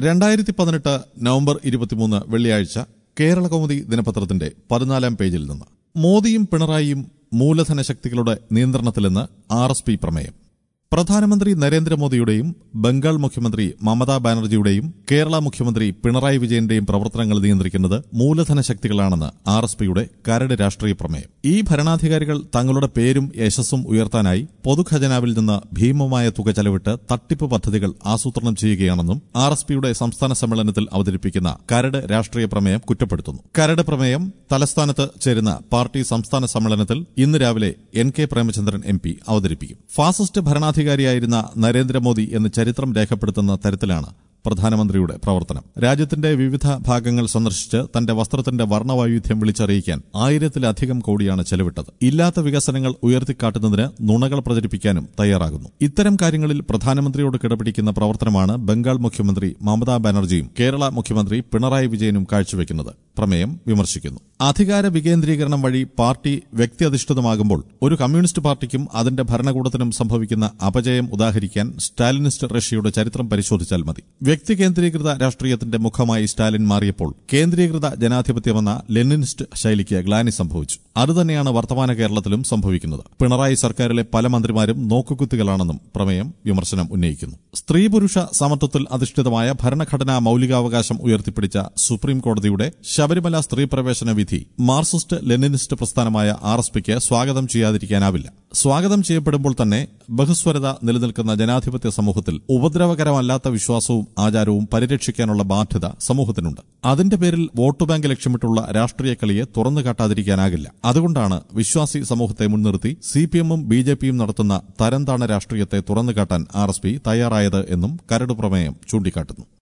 രണ്ടായിരത്തി പതിനെട്ട് നവംബർ ഇരുപത്തിമൂന്ന് വെള്ളിയാഴ്ച കേരള കൗമുദി ദിനപത്രത്തിന്റെ പതിനാലാം പേജിൽ നിന്ന് മോദിയും പിണറായിയും മൂലധന ശക്തികളുടെ നിയന്ത്രണത്തിലെന്ന് ആർ എസ് പി പ്രമേയം പ്രധാനമന്ത്രി നരേന്ദ്രമോദിയുടെയും ബംഗാൾ മുഖ്യമന്ത്രി മമതാ ബാനർജിയുടെയും കേരള മുഖ്യമന്ത്രി പിണറായി വിജയന്റെയും പ്രവർത്തനങ്ങൾ നിയന്ത്രിക്കുന്നത് മൂലധന ശക്തികളാണെന്ന് ആർ എസ് പിയുടെ കരട് രാഷ്ട്രീയ പ്രമേയം ഈ ഭരണാധികാരികൾ തങ്ങളുടെ പേരും യശസ്സും ഉയർത്താനായി പൊതുഖജനാവിൽ നിന്ന് ഭീമമായ തുക ചെലവിട്ട് തട്ടിപ്പ് പദ്ധതികൾ ആസൂത്രണം ചെയ്യുകയാണെന്നും ആർ എസ് പിയുടെ സംസ്ഥാന സമ്മേളനത്തിൽ അവതരിപ്പിക്കുന്ന കരട് രാഷ്ട്രീയ പ്രമേയം കുറ്റപ്പെടുത്തുന്നു കരട് പ്രമേയം തലസ്ഥാനത്ത് ചേരുന്ന പാർട്ടി സംസ്ഥാന സമ്മേളനത്തിൽ ഇന്ന് രാവിലെ N K Premachandran M P അവതരിപ്പിക്കും ഫാസിസ്റ്റ് ഭരണാധികാരിയായിരുന്ന നരേന്ദ്രമോദി എന്ന് ചരിത്രം രേഖപ്പെടുത്തുന്ന തരത്തിലാണ് പ്രധാനമന്ത്രിയുടെ പ്രവർത്തനം രാജ്യത്തിന്റെ വിവിധ ഭാഗങ്ങൾ സന്ദർശിച്ച് തന്റെ വസ്ത്രത്തിന്റെ വർണ്ണവൈവിധ്യം വിളിച്ചറിയിക്കാൻ ആയിരത്തിലധികം കോടിയാണ് ചെലവിട്ടത് ഇല്ലാത്ത വികസനങ്ങൾ ഉയർത്തിക്കാട്ടുന്നതിന് നുണകൾ പ്രചരിപ്പിക്കാനും തയ്യാറാകുന്നു ഇത്തരം കാര്യങ്ങളിൽ പ്രധാനമന്ത്രിയോട് കിടപിടിക്കുന്ന പ്രവർത്തനമാണ് ബംഗാൾ മുഖ്യമന്ത്രി മമതാ ബാനർജിയും കേരള മുഖ്യമന്ത്രി പിണറായി വിജയനും കാഴ്ചവെക്കുന്നത് പ്രമേയം വിമർശിക്കുന്നു അധികാര വികേന്ദ്രീകരണം വഴി പാർട്ടി വ്യക്തിയധിഷ്ഠിതമാകുമ്പോൾ ഒരു കമ്മ്യൂണിസ്റ്റ് പാർട്ടിക്കും അതിന്റെ ഭരണകൂടത്തിനും സംഭവിക്കുന്ന അപജയം ഉദാഹരിക്കാൻ സ്റ്റാലിനിസ്റ്റ് റഷ്യയുടെ ചരിത്രം പരിശോധിച്ചാൽ മതി വ്യക്തി കേന്ദ്രീകൃത രാഷ്ട്രീയത്തിന്റെ മുഖമായി സ്റ്റാലിൻ മാറിയപ്പോൾ കേന്ദ്രീകൃത ജനാധിപത്യമെന്ന ലെനിനിസ്റ്റ് ശൈലിക്ക് ഗ്ലാനി സംഭവിച്ചു അതുതന്നെയാണ് വർത്തമാന കേരളത്തിലും സംഭവിക്കുന്നത് പിണറായി സർക്കാരിലെ പല മന്ത്രിമാരും നോക്കുകുത്തികളാണെന്നും പ്രമേയം വിമർശനം ഉന്നയിക്കുന്നു സ്ത്രീ പുരുഷ സമത്വത്തിൽ അധിഷ്ഠിതമായ ഭരണഘടനാ മൌലികാവകാശം ഉയർത്തിപ്പിടിച്ച സുപ്രീം കോടതിയുടെ ശബരിമല സ്ത്രീ പ്രവേശന വിധി മാർക്സിസ്റ്റ് ലെനിനിസ്റ്റ് പ്രസ്ഥാനമായ ആർ എസ് പിക്ക് സ്വാഗതം ചെയ്യാതിരിക്കാനാവില്ല സ്വാഗതം ചെയ്യപ്പെടുമ്പോൾ തന്നെ ബഹുസ്വരത നിലനിൽക്കുന്ന ജനാധിപത്യ സമൂഹത്തിൽ ഉപദ്രവകരമല്ലാത്ത വിശ്വാസവും ആചാരവും പരിരക്ഷിക്കാനുള്ള ബാധ്യത സമൂഹത്തിനുണ്ട് അതിന്റെ പേരിൽ വോട്ട് ബാങ്ക് ലക്ഷ്യമിട്ടുള്ള രാഷ്ട്രീയ കളിയെ തുറന്നു കാട്ടാതിരിക്കാനാകില്ല അതുകൊണ്ടാണ് വിശ്വാസി സമൂഹത്തെ മുൻനിർത്തി സി പി എമ്മും ബി ജെ പിയും നടത്തുന്ന തരംതാണ രാഷ്ട്രീയത്തെ തുറന്നുകാട്ടാൻ ആർ എസ് പി തയ്യാറായത് എന്നും കരട് പ്രമേയം ചൂണ്ടിക്കാട്ടുന്നു